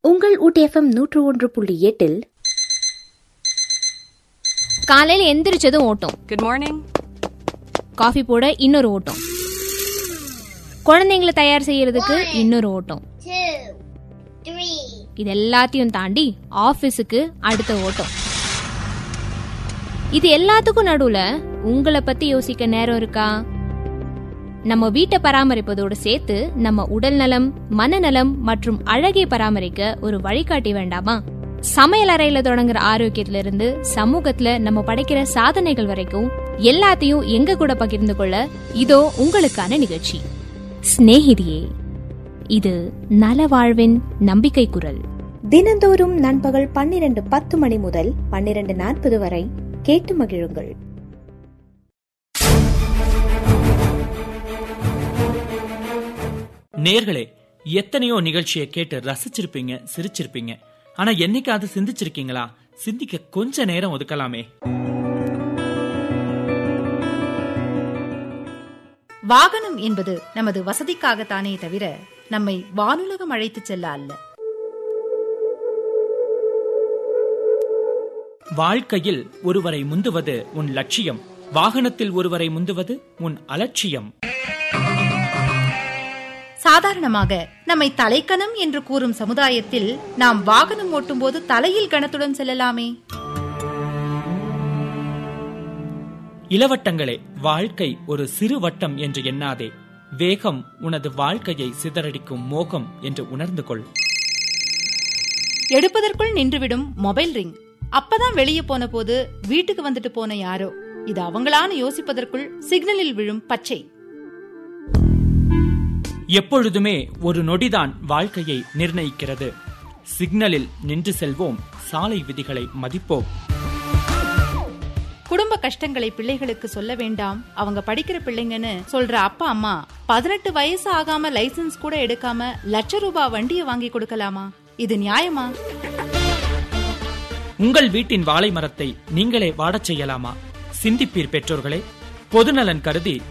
உங்கள் ஊட்டிஎஃப்எம் நூற்று ஒன்று புள்ளி எட்டில் காலையில எந்திரிச்சதும் ஓட்டம் Good morning. காஃபி போட இன்னொரு ஓட்டம் குழந்தைங்களை தயார் செய்யறதுக்கு இன்னொரு ஓட்டம் two, three, இது எல்லாத்தையும் தாண்டி ஆபீஸுக்கு அடுத்த ஓட்டம் இது எல்லாத்துக்கும் நடுவுல உங்களை பத்தி யோசிக்க நேரம் இருக்கா நம்ம வீட்டை பராமரிப்பதோடு சேர்த்து நம்ம உடல் நலம் மனநலம் மற்றும் அழகை பராமரிக்க ஒரு வழிகாட்டி வேண்டாமா சமையல் அறையில தொடங்குற ஆரோக்கியத்துல இருந்து சமூகத்துல நம்ம படைக்கிற சாதனைகள் வரைக்கும் எல்லாத்தையும் எங்க கூட பகிர்ந்து கொள்ள இதோ உங்களுக்கான நிகழ்ச்சி சிநேகிதியே இது நல வாழ்வின் நம்பிக்கை குரல் தினந்தோறும் நண்பகல் பன்னிரண்டு பத்து மணி முதல் பன்னிரண்டு நாற்பது வரை கேட்டு மகிழுங்கள் நேர்களே எத்தனையோ நிகழ்ச்சியை கேட்டு ரசிச்சிருப்பீங்க சிரிச்சிருப்பீங்க ஆனா என்னைக்காவது சிந்திச்சிருக்கீங்களா சிந்திக்க கொஞ்ச நேரம் ஒதுக்கலாமே வாகனம் என்பது நமது வசதிக்காகத்தானே தவிர நம்மை வானுலகம் அழைத்துச் செல்ல அல்ல வாழ்க்கையில் ஒருவரை முந்துவது உன் லட்சியம் வாகனத்தில் ஒருவரை முந்துவது உன் அலட்சியம் சாதாரணமாக நம்மை தலைக்கணம் என்று கூறும் சமுதாயத்தில் நாம் வாகனம் ஓட்டும்போது தலையில் கணத்துடன் செல்லலாமே இளவட்டங்களே வாழ்க்கை ஒரு சிறு வட்டம் என்று எண்ணாதே வேகம் உனது வாழ்க்கையை சிதறடிக்கும் மோகம் என்று உணர்ந்து கொள் எடுப்பதற்குள் நின்றுவிடும் மொபைல் ரிங் அப்பதான் வெளியே போன போது வீட்டுக்கு வந்துட்டு போன யாரோ இது அவங்களான்னு யோசிப்பதற்குள் சிக்னலில் விழும் பச்சை எப்பொழுதுமே ஒரு நொடிதான் வாழ்க்கையை நிர்ணயிக்கிறது சிக்னலில் நின்று செல்வோம் சாலை விதிகளை மதிப்போம் குடும்ப கஷ்டங்களை பிள்ளைகளுக்கு சொல்ல வேண்டாம் அவங்க படிக்கிற பிள்ளைங்கன்னு சொல்ற அப்பா அம்மா பதினெட்டு வயசு ஆகாம லைசென்ஸ் கூட எடுக்காம லட்ச ரூபாய் வண்டியை வாங்கி கொடுக்கலாமா இது நியாயமா உங்கள் வீட்டின் வாழை மரத்தை நீங்களே வாடச் செய்யலாமா சிந்திப்பீர் பெற்றோர்களே பொதுநலன் கருதி